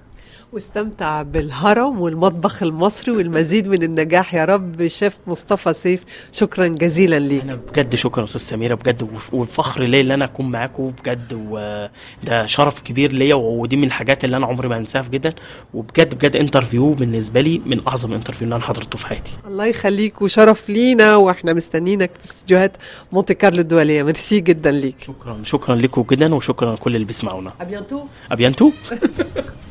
واستمتع بالهرم والمطبخ المصري والمزيد من النجاح يا رب شيف مصطفى سيف شكرا جزيلا ليك انا بجد شكرا استاذ سميره بجد وف- وفخر ليا ان انا اكون معاكم بجد وده شرف كبير ليا ودي من الحاجات اللي انا عمري ما انساها جدا وبجد بجد انترفيو بالنسبه لي من اعظم انترفيو اللي انا حضرته في حياتي الله يخليك وشرف لينا واحنا مستنيينك في استديوهات مونتي كارلو الدوليه ميرسي جدا ليك شكرا شكرا لكم جدا وشكرا لكل اللي بيسمعونا ابيانتو ابيانتو